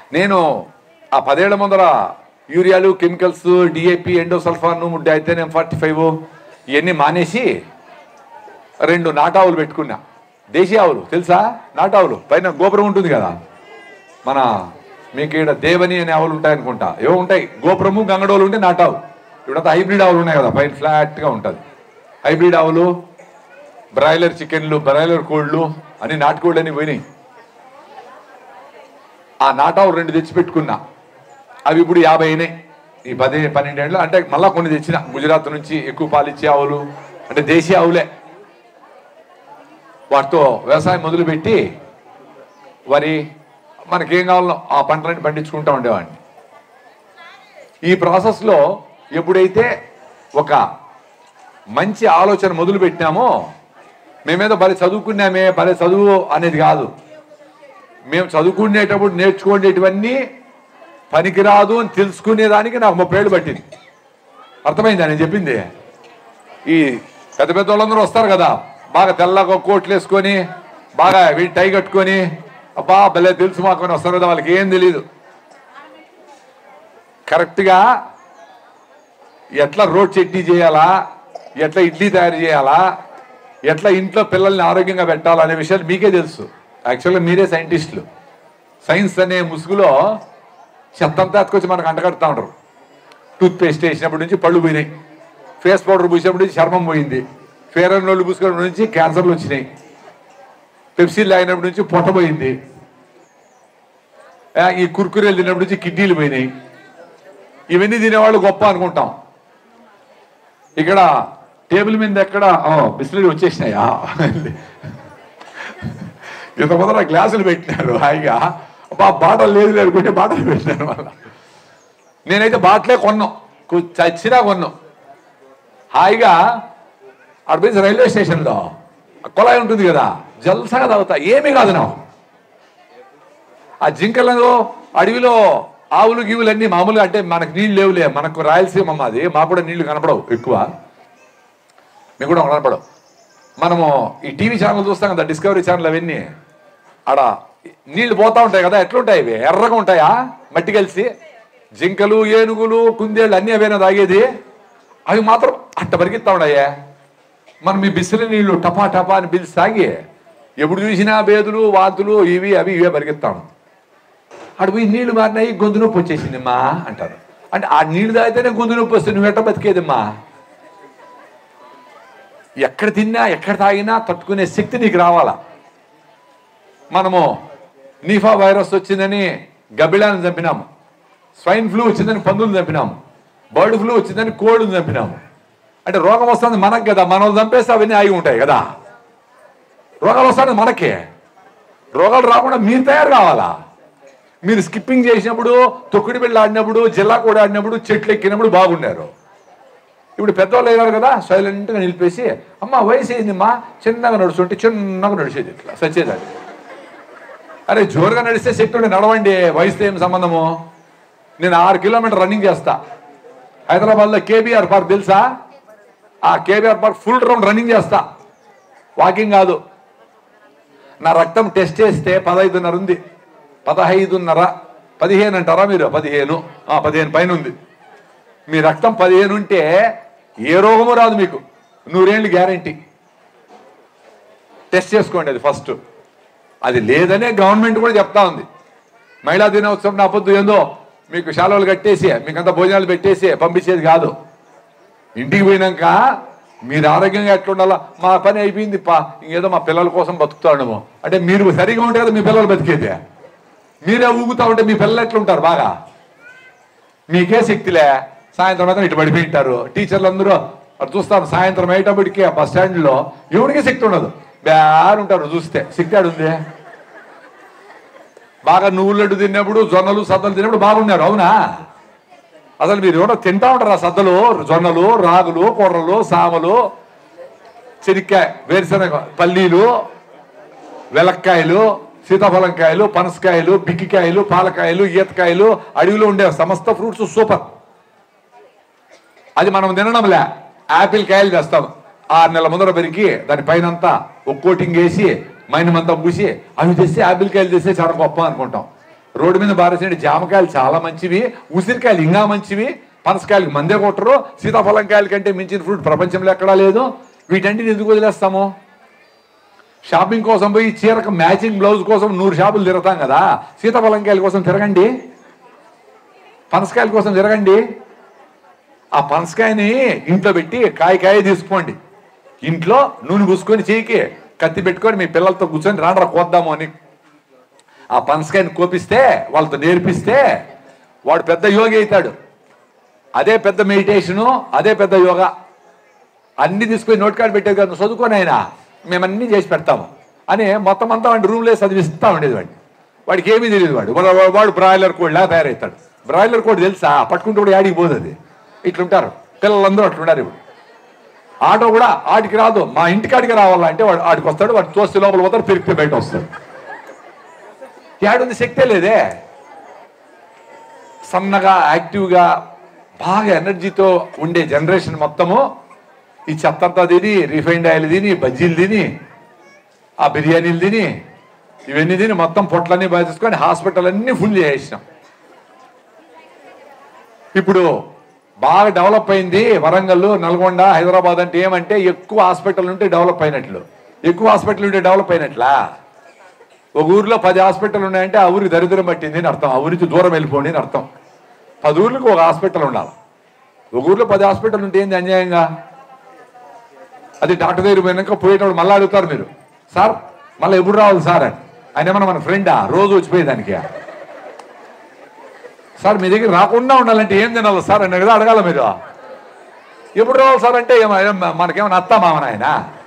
నేను ఆ పదేళ్ల ముందర యూరియాలు కెమికల్స్ డిఏపి ఎండోసల్ఫాన్ డైథెనియం ఫార్టీ ఫైవ్ ఇవన్నీ మానేసి రెండు నాటావులు పెట్టుకున్నా దేశీయ ఆవులు తెలుసా నాటావులు పైన గోపురం ఉంటుంది కదా మన మీకు ఇక్కడ దేవని అనే ఆవులు ఉంటాయి అనుకుంటా ఏవో ఉంటాయి గోపురము గంగడోలు ఉంటే నాటావు ఇప్పుడంతా హైబ్రిడ్ ఆవులు ఉన్నాయి కదా పైన ఫ్లాట్గా ఉంటుంది హైబ్రిడ్ ఆవులు బ్రాయిలర్ చికెన్లు బ్రాయిలర్ కోళ్ళు అన్ని నాటుకోళ్ళు అని పోయినాయి ఆ నాటావు రెండు తెచ్చి పెట్టుకున్నా అవి ఇప్పుడు యాభై అయినాయి ఈ పది పన్నెండేళ్ళు అంటే మళ్ళా కొన్ని తెచ్చిన గుజరాత్ నుంచి ఎక్కువ పాలిచ్చే ఆవులు అంటే దేశీయ ఆవులే వాటితో వ్యవసాయం మొదలుపెట్టి వరి మనకేం కావాలో ఆ పంటలని పండించుకుంటూ ఉండేవాడిని ఈ ప్రాసెస్లో ఎప్పుడైతే ఒక మంచి ఆలోచన మొదలు పెట్టినామో మేమేదో భలే చదువుకున్నామే భలే చదువు అనేది కాదు మేము చదువుకునేటప్పుడు నేర్చుకునేటివన్నీ పనికిరాదు అని తెలుసుకునేదానికి నాకు ముప్పై ఏళ్ళు పట్టింది అర్థమైందా నేను చెప్పింది ఈ పెద్ద పెద్ద వాళ్ళందరూ వస్తారు కదా బాగా తెల్లగా కోట్లు వేసుకొని బాగా వీటి టై కట్టుకొని అబ్బా భలే తెలుసు మాకు అని వస్తారు కదా వాళ్ళకి ఏం తెలియదు కరెక్ట్గా ఎట్లా రోడ్ చట్నీ చేయాలా ఎట్లా ఇడ్లీ తయారు చేయాలా ఎట్లా ఇంట్లో పిల్లల్ని ఆరోగ్యంగా పెట్టాలా అనే విషయాలు మీకే తెలుసు యాక్చువల్గా మీరే సైంటిస్టులు సైన్స్ అనే ముసుగులో చెత్తంతా ఎత్తుకొచ్చి మనకు అంటగడుతూ ఉంటారు టూత్ పేస్ట్ వేసినప్పటి నుంచి పళ్ళు పోయినాయి ఫేస్ పౌడర్ పూసినప్పటి నుంచి చర్మం పోయింది ఫేర్ అండ్ నోళ్ళు పూసుకున్నప్పటి నుంచి క్యాన్సర్లు వచ్చినాయి పెప్సీలు తాగినప్పటి నుంచి పొట్ట పోయింది ఆ, ఈ కుర్కురేలు తిన్నప్పటి నుంచి కిడ్నీలు పోయినాయి ఇవన్నీ తినేవాళ్ళు గొప్ప అనుకుంటాం ఇక్కడ టేబుల్ మీద ఎక్కడ బిస్లరీ వచ్చేసినాయా ఇంత ముందర గ్లాసులు పెట్టినారు హాయిగా అబ్బా బాటలు లేదు అనుకుంటే బాటలు పెట్టినారు మళ్ళా నేనైతే బాటలే కొన్నాం కు- చచ్చినా కొన్నాం హాయిగా అక్కడ పోయి రైల్వే స్టేషన్లో ఆ కొలాయి ఉంటుంది కదా జల్సగా తాగుతా ఏమీ కాదు నా ఆ జింకలలో అడవిలో ఆవులు గీవులు అన్ని మామూలుగా అంటే మనకు నీళ్ళు లేవులే మనకు రాయలసీమ మాది మాకు కూడా నీళ్లు కనపడవు ఎక్కువ మీకు కూడా కనపడవు మనము ఈ టీవీ ఛానల్ చూస్తాం కదా డిస్కవరీ ఛానల్ అవన్నీ ఆడ నీళ్లు పోతా ఉంటాయి కదా ఎట్లుంటాయి ఇవి ఎర్రగా ఉంటాయా మట్టి కలిసి జింకలు ఏనుగులు కుందేళ్ళు అన్నీ అవేనా తాగేది అవి మాత్రం అట్ట పరిగెత్తా ఉన్నాయే మనం ఈ బిసిలి నీళ్లు టపా టపా అని పిలిచి తాగి ఎప్పుడు చూసినా బేదులు వాంతులు ఇవి అవి ఇవే పరిగెత్తాను అటు పోయి నీళ్లు మారినాయి గొంతు నొప్పి వచ్చేసిందమ్మా అంటారు అంటే ఆ నీళ్లు తాగితేనే గొంతు నొప్పి వస్తుంది నువ్వు ఎట్ట బతికేదమ్మా ఎక్కడ తిన్నా ఎక్కడ తాగినా తట్టుకునే శక్తి నీకు రావాలా మనము నీఫా వైరస్ వచ్చిందని గబ్బిళాన్ని చంపినాము స్వైన్ ఫ్లూ వచ్చిందని పందులు చంపినాము బర్డ్ ఫ్లూ వచ్చిందని కోళ్ళను చంపినాము అంటే రోగం వస్తుంది మనకు కదా మనం చంపేస్తే అవన్నీ ఆగి ఉంటాయి కదా రోగాలు వస్తాయి మనకే రోగాలు రాకుండా మీరు తయారు కావాలా మీరు స్కిప్పింగ్ చేసినప్పుడు తొక్కుడు బిళ్ళ ఆడినప్పుడు జిల్లా కూడా ఆడినప్పుడు చెట్లు ఎక్కినప్పుడు బాగున్నారు ఇప్పుడు పెద్దవాళ్ళు అయినారు కదా సైలెంట్గా నిలిపేసి అమ్మ వయసు అయిందమ్మా చిన్నగా నడుస్తుంటే చిన్నగా నడిచేది ఇట్లా సచ్చేదాన్ని అరే జోరుగా నడిస్తే శక్తి ఉంటే నడవండి వయసుతో ఏం సంబంధము నేను ఆరు కిలోమీటర్ రన్నింగ్ చేస్తా హైదరాబాద్లో కేబీఆర్ పార్క్ తెలుసా ఆ KBR park full round running చేస్తా వాకింగ్ కాదు నా రక్తం టెస్ట్ చేస్తే పదహైదున్నర ఉంది పదహైదున్నర పదిహేను అంటారా మీరు పదిహేను ఆ, పదిహేను పైన ఉంది మీ రక్తం పదిహేను ఉంటే ఏ రోగము రాదు మీకు నూరేళ్ళు గ్యారంటీ టెస్ట్ చేసుకోండి అది ఫస్ట్ అది లేదనే గవర్నమెంట్ కూడా చెప్తా ఉంది మహిళా దినోత్సవం నా పొద్దు ఏందో మీకు శాలలు కట్టేసి మీకంతా భోజనాలు పెట్టేసి పంపించేది కాదు ఇంటికి పోయినాక మీరు ఆరోగ్యంగా ఎట్లుండాలా మా పని అయిపోయింది పా ఇంకేదో మా పిల్లల కోసం బతుకుతాడేమో అంటే మీరు సరిగా ఉంటే కదా మీ పిల్లలు బతికేది మీరే ఊగుతా ఉంటే మీ పిల్లలు ఎట్లుంటారు బాగా మీకే శక్తిలే సాయంత్రం మాత్రం ఇటు పడిపోయి ఉంటారు టీచర్లు అందరూ అటు చూస్తారు సాయంత్రం అయ్యేటప్పటికి ఆ బస్ స్టాండ్లో ఎవరికి శక్తి ఉండదు బ్యారు ఉంటారు చూస్తే శక్తి ఆడుంది బాగా నువ్వులు లడ్డు తిన్నప్పుడు జొన్నలు సద్దలు తిన్నప్పుడు బాగున్నారు అవునా అసలు మీరు ఎవరో తింటా ఉంటారు ఆ సద్దలు జొన్నలు రాగులు కొర్రలు సామలు చెనిక్కాయ వేరుశనగ పల్లీలు వెలక్కాయలు సీతాఫలంకాయలు పనసకాయలు బిక్కికాయలు పాలకాయలు ఈతకాయలు అడవిలో ఉండే సమస్త ఫ్రూట్స్ సూపర్ అది మనం తినడంలే యాపిల్ కాయలు తెస్తాం ఆరు నెలల ముందర పెరిగి దాని పైన అంతా ఒక కోటింగ్ వేసి మైనం అంతా పూసి అవి తెస్తే యాపిల్ కాయలు తెస్తే చాలా గొప్ప అనుకుంటాం రోడ్డు మీద బారేసిన జామకాయలు చాలా మంచివి ఉసిరికాయలు ఇంకా మంచివి పనసకాయలు మందే కొట్టరు సీతాఫలం కాయల కంటే మించిన ఫ్రూట్ ప్రపంచంలో ఎక్కడా లేదు వీటన్నిటిని ఎందుకు వదిలేస్తాము షాపింగ్ కోసం పోయి చీరకు మ్యాచింగ్ బ్లౌజ్ కోసం నూరు షాపులు తిరుగుతాం కదా సీతాఫలం కాయల కోసం తిరగండి పనసకాయల కోసం తిరగండి ఆ పనసకాయని ఇంట్లో పెట్టి కాయ కాయ తీసుకోండి ఇంట్లో నూనె పూసుకొని చేయికి కత్తి పెట్టుకొని మీ పిల్లలతో కూర్చొని రాండ్రా కోద్దాము అని ఆ పనసకాయని కోపిస్తే వాళ్ళతో నేర్పిస్తే వాడు పెద్ద యోగి అవుతాడు అదే పెద్ద మెడిటేషను అదే పెద్ద యోగా అన్ని తీసుకొని నోట్ కార్డు పెట్టేది కదా నువ్వు చదువుకొని ఆయన మేము అన్ని చేసి పెడతాము అని మొత్తం అంతా వాడి రూమ్లో చదివిస్తా ఉండేది వాడిని వాడికి ఏమీ తెలియదు వాడు వాడు- వాడు బ్రాయిలర్ కోడిలా తయారవుతాడు బ్రాయిలర్ కోడి తెలుసా పట్టుకుంటే కూడా యాడికి పోదు అది ఇట్లుంటారు పిల్లలందరూ అట్లుంటారు ఇప్పుడు ఆటో కూడా ఆడికి రాదు మా ఇంటికాడికి రావాలంటే వాడు ఆడికి వస్తాడు వాడు తోస్తే లోపల పోతాడు పెరిగితే బయట వస్తాడు ఏడుంది శక్తే లేదే సన్నగా యాక్టివ్గా బాగా ఎనర్జీతో ఉండే జనరేషన్ మొత్తము ఈ చెత్తంతా తిని రిఫైండ్ ఆయిల్ తిని బజ్జీలు తిని ఆ బిర్యానీలు తిని ఇవన్నీ తిని మొత్తం పొట్లన్నీ బాధించుకొని హాస్పిటల్ అన్ని ఫుల్ చేసేసినాం ఇప్పుడు బాగా డెవలప్ అయింది వరంగల్ నల్గొండ హైదరాబాద్ అంటే ఏమంటే ఎక్కువ హాస్పిటల్ ఉంటే డెవలప్ అయినట్లు ఎక్కువ హాస్పిటల్ ఉంటే డెవలప్ అయినట్లా ఒక ఊర్లో పది హాస్పిటల్ ఉన్నాయంటే ఆ ఊరికి దరిద్రం పట్టింది అని అర్థం ఆ ఊరికి దూరం వెళ్ళిపోండి అని అర్థం పది ఊర్లకు ఒక హాస్పిటల్ ఉండాలి ఒక ఊర్లో పది హాస్పిటల్ ఉంటే ఏంది అన్యాయంగా అది డాక్టర్ దగ్గర పోయినాక పోయేటప్పుడు మళ్ళీ అడుగుతారు మీరు సార్ మళ్ళీ ఎప్పుడు రావాలి సార్ అని ఆయన ఏమన్నా మన ఫ్రెండా రోజు వచ్చిపోయేదానికి సార్ మీ దగ్గర రాకుండా ఉండాలంటే ఏం తినాలి సార్ అని కదా అడగాల మీరు ఎప్పుడు రావాలి సార్ అంటే ఏమ- ఏం మనకేమైనా అత్తా మామన ఆయన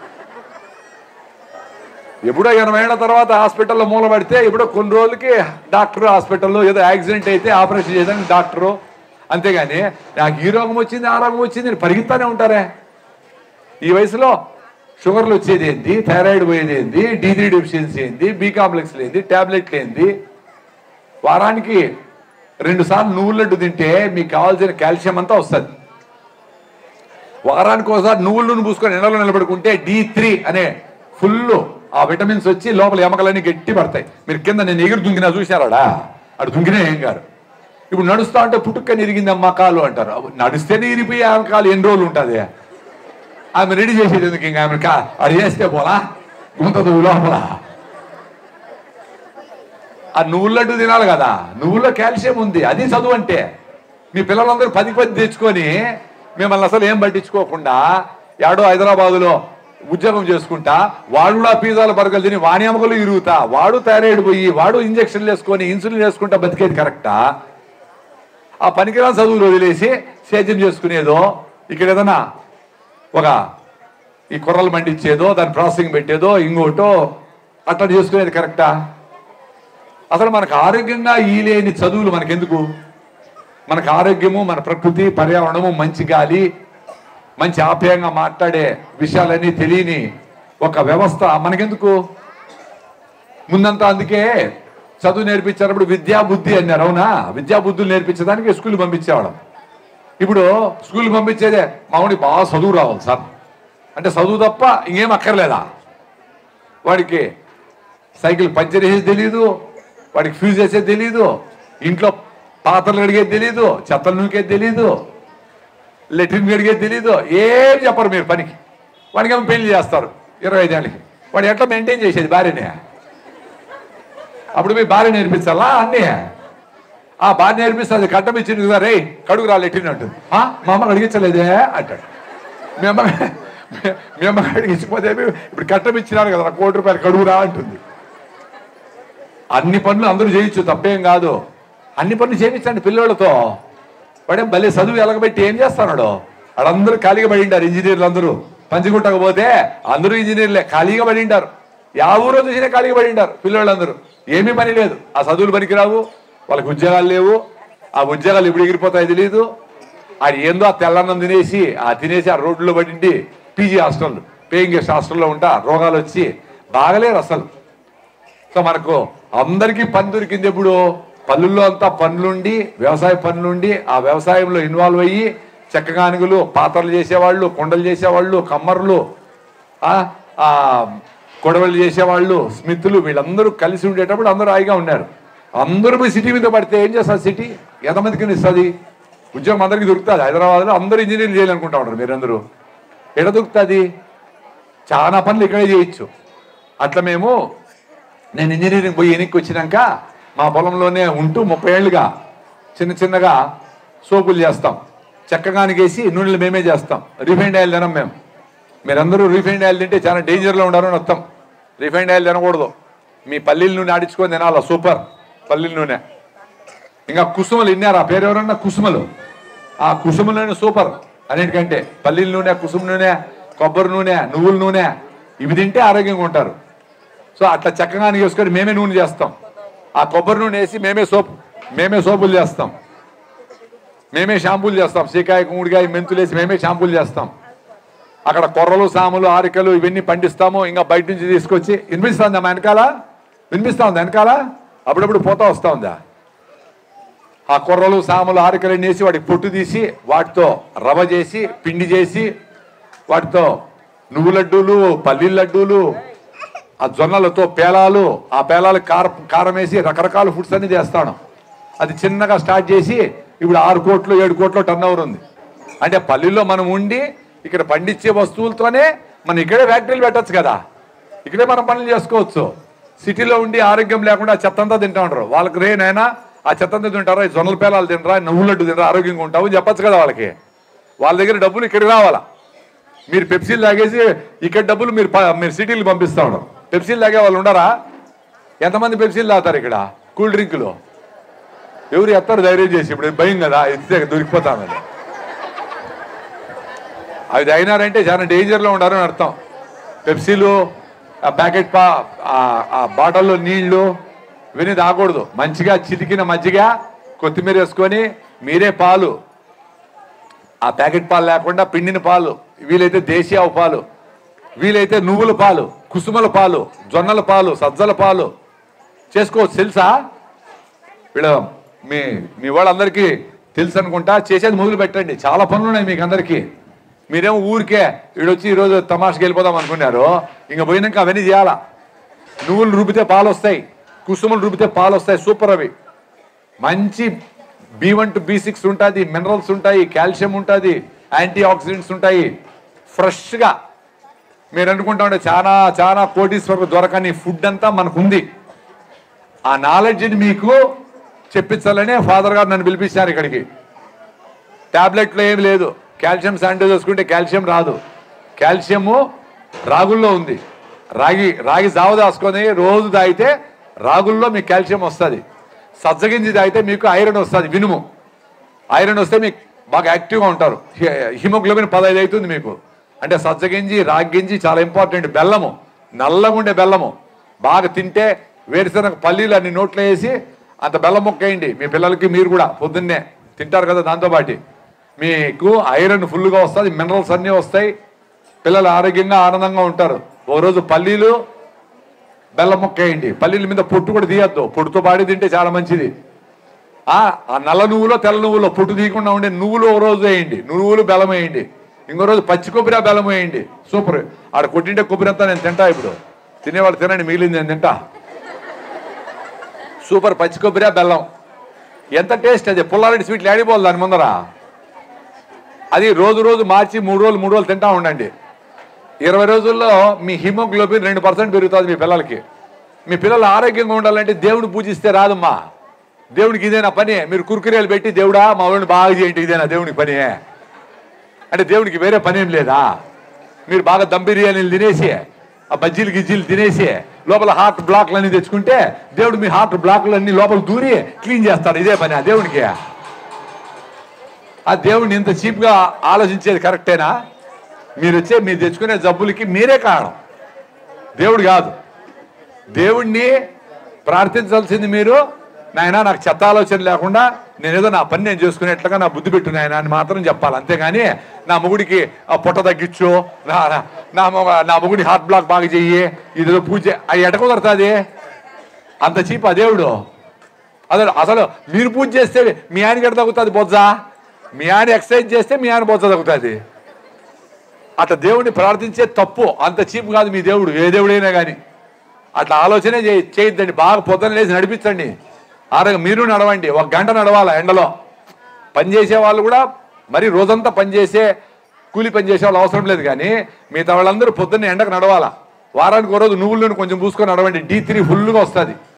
ఎప్పుడో ఎనభై ఏళ్ళ తర్వాత హాస్పిటల్లో మూల పడితే ఎప్పుడో కొన్ని రోజులకి డాక్టర్ హాస్పిటల్లో ఏదో యాక్సిడెంట్ అయితే ఆపరేషన్ చేయడానికి డాక్టరు అంతేగాని నాకు ఈ రోగం వచ్చింది ఆ రోగం వచ్చింది అని పరిగెత్తానే ఉంటారే ఈ వయసులో షుగర్లు వచ్చేది ఏంది థైరాయిడ్ పోయేది ఏంది డి త్రీ డెఫిషియన్సీ ఏంది బి కాంప్లెక్స్ ఏంది టాబ్లెట్లు ఏంది వారానికి రెండు సార్లు నువ్వుల లడ్డు తింటే మీకు కావాల్సిన కాల్షియం అంతా వస్తుంది వారానికి ఒకసారి నువ్వుల నూనె పూసుకొని ఎండలో నిలబడుకుంటే డి త్రీ అనే ఫుల్ ఆ విటమిన్స్ వచ్చి లోపల ఎమకలన్నీ గట్టి పడతాయి మీరు కింద నేను ఎగురు దుంకినా చూశారాడా అటు దుంకినా ఏం గారు ఇప్పుడు నడుస్తా ఉంటే పుట్టుక్కని ఇరిగింది అమ్మ కాలు అంటారు అబ్బ, నడిస్తేనే ఇరిపోయి ఆమె కాలు ఎన్ని రోజులు ఉంటుంది ఆమె రెడీ చేసేది ఎందుకు ఇంకా ఆమె కా అది చేస్తే పోలా గుంతదు లోపల ఆ నువ్వుల లడ్డు తినాలి కదా నువ్వుల్లో కాల్షియం ఉంది అది చదువు అంటే మీ పిల్లలందరూ పది పది తెచ్చుకొని మిమ్మల్ని అసలు ఏం పట్టించుకోకుండా యాడో హైదరాబాదులో ఉద్యోగం చేసుకుంటా వాడు కూడా పిజ్జాలు బర్గర్లు తిని వాణి అమ్మకలు ఇరుగుతా వాడు థైరాయిడ్ పోయి వాడు ఇంజక్షన్లు వేసుకొని ఇన్సులిన్ వేసుకుంటా బతికేది కరెక్టా ఆ పనికిరాని చదువులు వదిలేసి సేద్యం చేసుకునేదో ఇక్కడ ఏదైనా ఒక ఈ కుర్రలు మండిచ్చేదో దాని ప్రాసెసింగ్ పెట్టేదో ఇంకోటో అట్లా చేసుకునేది కరెక్టా అసలు మనకు ఆరోగ్యంగా ఈ లేని చదువులు మనకెందుకు మనకు ఆరోగ్యము మన ప్రకృతి పర్యావరణము మంచి గాలి మంచి ఆప్యాయంగా మాట్లాడే విషయాలన్నీ తెలియని ఒక వ్యవస్థ మనకెందుకు ముందంతా అందుకే చదువు నేర్పించేటప్పుడు విద్యా బుద్ధి అన్నారు అవునా విద్యా బుద్ధులు నేర్పించడానికి స్కూల్ పంపించేవాళ్ళం ఇప్పుడు స్కూల్ పంపించేదే మామూలు బాగా చదువు రావాలి సార్ అంటే చదువు తప్ప ఇంకేం అక్కర్లేదా వాడికి సైకిల్ పంచర్ వేసేది తెలియదు వాడికి ఫ్యూజ్ వేసేది తెలియదు ఇంట్లో పాత్రలు కడిగేది తెలియదు చెత్తలు నూకేది తెలియదు లెట్రిన్ కడిగేది తెలియదు ఏం చెప్పరు మీరు పనికి వాడికి ఏమో పెళ్లి చేస్తారు ఇరవై ఐదేళ్ళకి వాడు ఎట్లా మెయింటైన్ చేసేది భార్యనే అప్పుడు మీ భార్య నేర్పించాలా అన్నీ ఆ భార్య నేర్పిస్తుంది కట్టం ఇచ్చింది కదా రే కడుగు రా లెట్రిన్ అంటుంది "ఆ, మా అమ్మ అడిగించలేదే అంటాడు మీ అమ్మ మీ అమ్మ అడిగించిపోతే ఇప్పుడు కట్టం ఇచ్చినారు కదా నా కోటి రూపాయలు కడుగు రా అంటుంది అన్ని పనులు అందరూ చేయొచ్చు తప్పేం కాదు అన్ని పనులు చేయించండి పిల్లోళ్ళతో వాడేం భలే చదువు ఎలగబెట్టి ఏం చేస్తున్నాడు వాళ్ళందరూ ఖాళీగా పడిండారు ఇంజనీర్లు అందరూ పంచిగుట్టకు పోతే అందరూ ఇంజనీర్లే ఖాళీగా పడిండారు యా ఊరో చూసినా ఖాళీగా పడిండారు పిల్లోళ్ళందరూ ఏమీ పని లేదు ఆ చదువులు పనికిరావు వాళ్ళకి ఉద్యోగాలు లేవు ఆ ఉద్యోగాలు ఎప్పుడు ఎగిరిపోతాయో తెలియదు అది ఏందో ఆ తెల్లన్నం తినేసి ఆ తినేసి ఆ రోడ్లో పడిండి పీజీ హాస్టల్ పేయింగ్ గెస్ట్ హాస్టల్లో ఉంటా రోగాలు వచ్చి బాగలేరు అసలు సో మనకు అందరికీ పని దొరికింది ఎప్పుడు పనుల్లో అంతా పనులుండి వ్యవసాయ పనులుండి ఆ వ్యవసాయంలో ఇన్వాల్వ్ అయ్యి చెక్కగానుగులు పాత్రలు చేసేవాళ్ళు కొండలు చేసేవాళ్ళు కమ్మర్లు ఆ, ఆ, కొడవలు చేసేవాళ్ళు స్మిత్తులు వీళ్ళందరూ కలిసి ఉండేటప్పుడు అందరూ హాయిగా ఉన్నారు అందరూ పోయి సిటీ మీద పడితే ఏం చేస్తారు సిటీ ఎంతమందికి ఇస్తుంది ఉద్యోగం అందరికీ దొరుకుతుంది హైదరాబాద్లో అందరూ ఇంజనీరింగ్ చేయాలనుకుంటా ఉంటారు మీరందరూ ఎక్కడ దొరుకుతుంది చాలా పనులు ఇక్కడే చేయొచ్చు అట్లా మేము నేను ఇంజనీరింగ్ పోయి వెనక్కి వచ్చినాక మా పొలంలోనే ఉంటూ ముప్పై ఏళ్ళుగా చిన్న చిన్నగా సోపులు చేస్తాం చెక్కగానికేసి నూనెలు మేమే చేస్తాం రిఫైండ్ ఆయిల్ తినం మేము మీరందరూ రిఫైండ్ ఆయిల్ తింటే చాలా డేంజర్లో ఉండాలని అర్థం రిఫైండ్ ఆయిల్ తినకూడదు మీ పల్లీల నూనె ఆడించుకొని తినాలా సూపర్ పల్లీల నూనె ఇంకా కుసుమలు విన్నారు ఆ పేరు ఎవరన్నా కుసుమలు ఆ కుసుమ నూనె సూపర్ అన్నిటికంటే పల్లీల నూనె కుసుమ నూనె కొబ్బరి నూనె నువ్వుల నూనె ఇవి తింటే ఆరోగ్యంగా ఉంటారు సో అట్లా చక్కగా వేసుకొని మేమే నూనె చేస్తాం ఆ కొబ్బరి నూనె వేసి మేమే సోప్ మేమే సోపులు చేస్తాం మేమే షాంపూలు చేస్తాం సీకాయ మూడికాయ మెంతులు వేసి మేమే షాంపూలు చేస్తాం అక్కడ కొర్రలు సాములు ఆరికలు ఇవన్నీ పండిస్తాము ఇంకా బయట నుంచి తీసుకొచ్చి వినిపిస్తుందా మా వెనకాల వినిపిస్తా ఉందా వెనకాల అప్పుడప్పుడు పోతా వస్తా ఉందా ఆ కొర్రలు సాములు ఆరికలు వేసి వాటికి పొట్టు తీసి వాటితో రవ చేసి పిండి చేసి వాటితో నువ్వు లడ్డూలు పల్లీల లడ్డూలు ఆ జొన్నలతో పేలాలు ఆ పేలాలు కారం కారం వేసి రకరకాల ఫుడ్స్ అన్ని చేస్తాను అది చిన్నగా స్టార్ట్ చేసి ఇప్పుడు ఆరు కోట్లు ఏడు కోట్లు టర్న్ ఓవర్ ఉంది అంటే పల్లెల్లో మనం ఉండి ఇక్కడ పండించే వస్తువులతోనే మనం ఇక్కడే ఫ్యాక్టరీలు పెట్టొచ్చు కదా ఇక్కడే మనం పనులు చేసుకోవచ్చు సిటీలో ఉండి ఆరోగ్యం లేకుండా ఆ చెత్త అంతా తింటా ఉంటారు వాళ్ళకి రే నాయనా ఆ చెత్త అంతా తింటారా ఈ జొన్నల పేలాలు తినరా నువ్వు లడ్డు తినరా ఆరోగ్యంగా ఉంటావు అని చెప్పొచ్చు కదా వాళ్ళకి వాళ్ళ దగ్గర డబ్బులు ఇక్కడికి రావాలా మీరు పెప్సీలు తాగేసి ఇక్కడ డబ్బులు మీరు ప- మీరు సిటీలు పంపిస్తా ఉన్నారు పెప్సీలు తాగే వాళ్ళు ఉండరా ఎంతమంది పెప్సీలు తాగుతారు ఇక్కడ కూల్ డ్రింకులు ఎవరు ఎత్తారు ధైర్యం చేసి ఇప్పుడు భయం కదా ఎత్తితే దొరికిపోతామని అవి తాగినారంటే చాలా డేంజర్లో ఉండారు అని అర్థం పెప్సీలు ఆ ప్యాకెట్ పా ఆ- ఆ బాటిల్లో నీళ్లు ఇవన్నీ తాగకూడదు మంచిగా చితికిన మజ్జిగ కొత్తిమీర వేసుకొని మీరే పాలు ఆ ప్యాకెట్ పాలు లేకుండా పిండిన పాలు వీలైతే దేశీ ఆవు పాలు వీలైతే నువ్వుల పాలు కుసుమల పాలు జొన్నల పాలు సజ్జల పాలు చేసుకోవచ్చు తెలుసా వీళ్ళ మీ మీ వాళ్ళందరికీ తెలుసు అనుకుంటా చేసేది మొదలు పెట్టండి చాలా పనులు ఉన్నాయి మీకు అందరికీ మీరేమో ఊరికే వీడొచ్చి ఈరోజు తమాషకి వెళ్ళిపోదాం అనుకున్నారు ఇంక పోయినాక అవన్నీ చేయాలా నువ్వులు రుబ్బితే పాలు వస్తాయి కుసుమలు రుబ్బితే పాలు వస్తాయి సూపర్ అవి మంచి B one two B six ఉంటుంది మినరల్స్ ఉంటాయి కాల్షియం ఉంటుంది యాంటీ ఆక్సిడెంట్స్ ఉంటాయి ఫ్రెష్గా మీరు అనుకుంటా ఉంటే చాలా చాలా కోటీశ్వరకు దొరకని ఫుడ్ అంతా మనకు ఉంది ఆ నాలెడ్జ్ని మీకు చెప్పించాలనే ఫాదర్ గారు నన్ను పిలిపించారు ఇక్కడికి టాబ్లెట్లో ఏం లేదు కాల్షియం శానిటైజ్ చేసుకుంటే కాల్షియం రాదు కాల్షియము రాగుల్లో ఉంది రాగి రాగి జావ దాసుకొని రోజు తాగితే రాగుల్లో మీకు కాల్షియం వస్తుంది సజ్జగింజి తాగితే మీకు ఐరన్ వస్తుంది వినుము ఐరన్ వస్తే మీకు బాగా యాక్టివ్గా ఉంటారు హి- హిమోగ్లోబిన్ పదహైదు అవుతుంది మీకు అంటే సజ్జగింజి రాగింజి చాలా ఇంపార్టెంట్ బెల్లము నల్లగా ఉండే బెల్లము బాగా తింటే వేరుశనగ పల్లీలు అన్ని నోట్లో వేసి అంత బెల్లం ముక్క వేయండి మీ పిల్లలకి మీరు కూడా పొద్దున్నే తింటారు కదా దాంతోపాటి మీకు ఐరన్ ఫుల్గా వస్తుంది మినరల్స్ అన్నీ వస్తాయి పిల్లలు ఆరోగ్యంగా ఆనందంగా ఉంటారు ఓ రోజు పల్లీలు బెల్లం ముక్క వేయండి పల్లీల మీద పొట్టు కూడా తీయద్దు పొట్టుతో పాడి తింటే చాలా మంచిది ఆ ఆ నల్ల నువ్వులో తెల్ల నువ్వులో పొట్టు తీయకుండా ఉండే నువ్వులు ఒక రోజు వేయండి నువ్వులు బెల్లం వేయండి ఇంకో రోజు పచ్చి కొబ్బరి ఆ బెల్లం వేయండి సూపర్ ఆడ కొట్టింటే కొబ్బరి అంతా నేను తింటా ఇప్పుడు తినేవాళ్ళు తినండి మిగిలింది నేను తింటా సూపర్ పచ్చి కొబ్బరి ఆ బెల్లం ఎంత టేస్ట్ అది పుల్లారెడ్డి స్వీట్లు ఆడిపోవాలి దాని ముందర అది రోజు రోజు మార్చి మూడు రోజులు మూడు రోజులు తింటా ఉండండి ఇరవై రోజుల్లో మీ హిమోగ్లోబిన్ రెండు పర్సెంట్ పెరుగుతుంది మీ పిల్లలకి మీ పిల్లలు ఆరోగ్యంగా ఉండాలంటే దేవుడు పూజిస్తే రాదమ్మా దేవుడికి ఇదేనా పని మీరు కుర్కురేలు పెట్టి దేవుడా మా వాడిని బాగా చేయండి ఇదేనా దేవునికి పని అంటే దేవుడికి వేరే పని ఏం లేదా మీరు బాగా దమ్ బిర్యానీలు తినేసి ఆ బజ్జీలు గిజ్జీలు తినేసి లోపల హార్ట్ బ్లాక్లు అన్ని తెచ్చుకుంటే దేవుడు మీ హార్ట్ బ్లాక్లు అన్ని లోపల దూరి క్లీన్ చేస్తాడు ఇదే పని ఆ దేవునికి ఆ దేవుడిని ఇంత చీప్గా ఆలోచించేది కరెక్టేనా మీరు వచ్చే మీరు తెచ్చుకునే జబ్బులకి మీరే కారణం దేవుడు కాదు దేవుణ్ణి ప్రార్థించాల్సింది మీరు నాయన నాకు చెత్త ఆలోచన లేకుండా నేనేదో నా పని నేను చేసుకునేట్లుగా నా బుద్ధి పెట్టు నాయన అని మాత్రం చెప్పాలి అంతేగాని నా మొగుడికి ఆ పొట్ట తగ్గించు నా నా- నా మొగ- నా మొగుడి హార్ట్ బ్లాక్ బాగా చెయ్యి ఇదేదో పూజ అవి ఎట కుదరుతుంది అంత చీప్ ఆ దేవుడు అసలు అసలు మీరు పూజ చేస్తే మీ ఆయనకి ఎట తగ్గుతుంది బొజ్జ మీ ఆయన ఎక్సర్సైజ్ చేస్తే మీ ఆయన బొజ్జ తగ్గుతుంది అట్లా దేవుడిని ప్రార్థించే తప్పు అంత చీప్ కాదు మీ దేవుడు ఏ దేవుడైనా కానీ అట్లా ఆలోచనే చేయ చేయొద్దండి బాగా పొద్దున్న లేచి నడిపించండి ఆరోగ్య మీరు నడవండి ఒక గంట నడవాలా ఎండలో పని చేసే వాళ్ళు కూడా మరి రోజంతా పని చేసే కూలి పని చేసే వాళ్ళు అవసరం లేదు కానీ మిగతా వాళ్ళందరూ పొద్దున్న ఎండకు నడవాలా వారానికి ఒక రోజు నువ్వుల నూనె కొంచెం పూసుకొని నడవండి డి త్రీ ఫుల్గా వస్తుంది